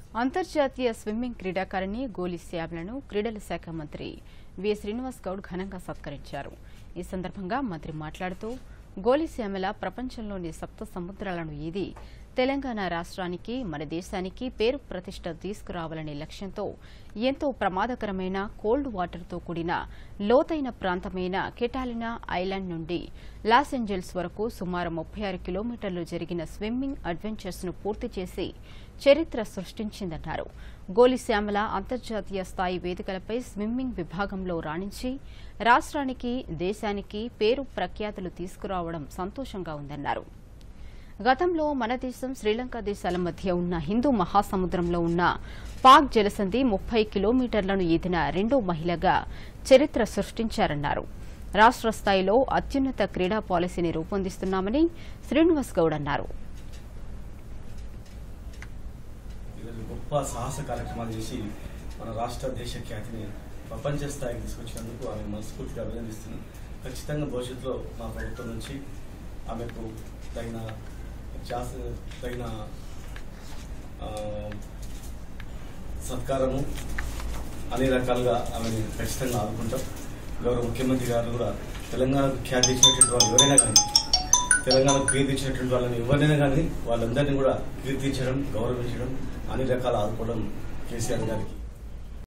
అంతర్జాతీయ స్విమ్మింగ్ క్రీడాకారిణి గోలి శ్యామ్లను క్రీడల శాఖ మంత్రి వి శ్రీనివాస్ గౌడ్ ఘనంగా సత్కరించారు ఈ సందర్భంగా మంత్రి మాట్లాడుతూ గోలి శ్యామల ప్రపంచంలోని సప్త సముద్రాలను ఈది తెలంగాణ రాష్ట్రానికి మన దేశానికి పేరు ప్రతిష్ట తీసుకురావాలనే లక్ష్యంతో ఎంతో ప్రమాదకరమైన కోల్డ్ వాటర్తో కూడిన లోతైన ప్రాంతమైన కెటాలినా ఐలాండ్ నుండి లాస్ ఏంజల్స్ వరకు సుమారు ముప్పై ఆరు కిలోమీటర్లు జరిగిన స్విమ్మింగ్ అడ్వెంచర్స్ ను పూర్తి చేసి చరిత్ర సృష్టించిందన్నారు గోలి శ్యామల అంతర్జాతీయ స్థాయి వేదికలపై స్విమ్మింగ్ విభాగంలో రాణించి రాష్ట్రానికి దేశానికి పేరు ప్రఖ్యాతులు తీసుకురావడం సంతోషంగా ఉందన్నారు గతంలో మన దేశం శ్రీలంక దేశాల మధ్య ఉన్న హిందూ మహాసముద్రంలో ఉన్న పాక్ జలసంధి ముప్పై కిలోమీటర్లను ఈదిన రెండో మహిళగా చరిత్ర సృష్టించారన్నారు రాష్ట్ర స్థాయిలో అత్యున్నత క్రీడా పాలసీని రూపొందిస్తున్నామని శ్రీనివాస్ గౌడ్ అన్నారు ఈరోజు గొప్ప సాహస కార్యక్రమాలు చేసి మన రాష్ట్ర దేశ ఖ్యాతిని ప్రపంచ స్థాయికి తీసుకొచ్చినందుకు ఆమె మనస్ఫూర్తిగా అభినందిస్తున్నాను ఖచ్చితంగా భవిష్యత్తులో మా ప్రభుత్వం నుంచి ఆమెకు తగిన జాస తగిన ఆ, సత్కారము అన్ని రకాలుగా ఆమెను ఖచ్చితంగా ఆదుకుంటాం గౌరవ ముఖ్యమంత్రి గారు కూడా తెలంగాణకు ఖ్యాతి ఇచ్చినటువంటి వాళ్ళు ఎవరైనా కానీ తెలంగాణకు కీర్తించినటువంటి వాళ్ళని ఎవరైనా కానీ వాళ్ళందరినీ కూడా కీర్తించడం గౌరవించడం అన్ని రకాల ఆదుకోవడం కేసీఆర్ గారికి